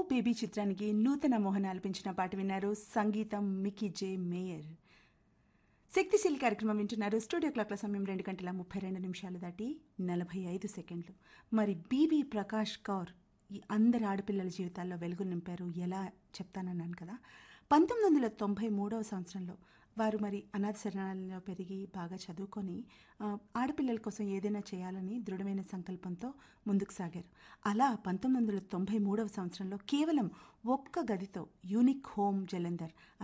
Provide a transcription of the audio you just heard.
baby చిత్రానికి నూతన మోహన్ ఆలపించిన పాట విన్నారు సంగీతం మికీ జే మేయర్ శక్తిశీలి కార్యక్రమం వింటున్నారు స్టూడియో క్లాక్ల సమయం రెండు గంటల ముప్పై రెండు నిమిషాలు దాటి నలభై ఐదు సెకండ్లు మరి బీబీ ప్రకాష్ కౌర్ ఈ అందరి ఆడపిల్లల జీవితాల్లో వెలుగు నింపారు ఎలా చెప్తానన్నాను కదా పంతొమ్మిది వందల తొంభై మూడవ సంవత్సరంలో వారు మరి అనాథ శరణాలయంలో పెరిగి బాగా చదువుకొని ఆ, ఆడపిల్లల కోసం ఏదైనా చేయాలని దృఢమైన సంకల్పంతో ముందుకు సాగారు అలా పంతొమ్మిది వందల తొంభై మూడవ సంవత్సరంలో కేవలం ఒక్క గదితో యూనిక్ హోమ్ జలంధర్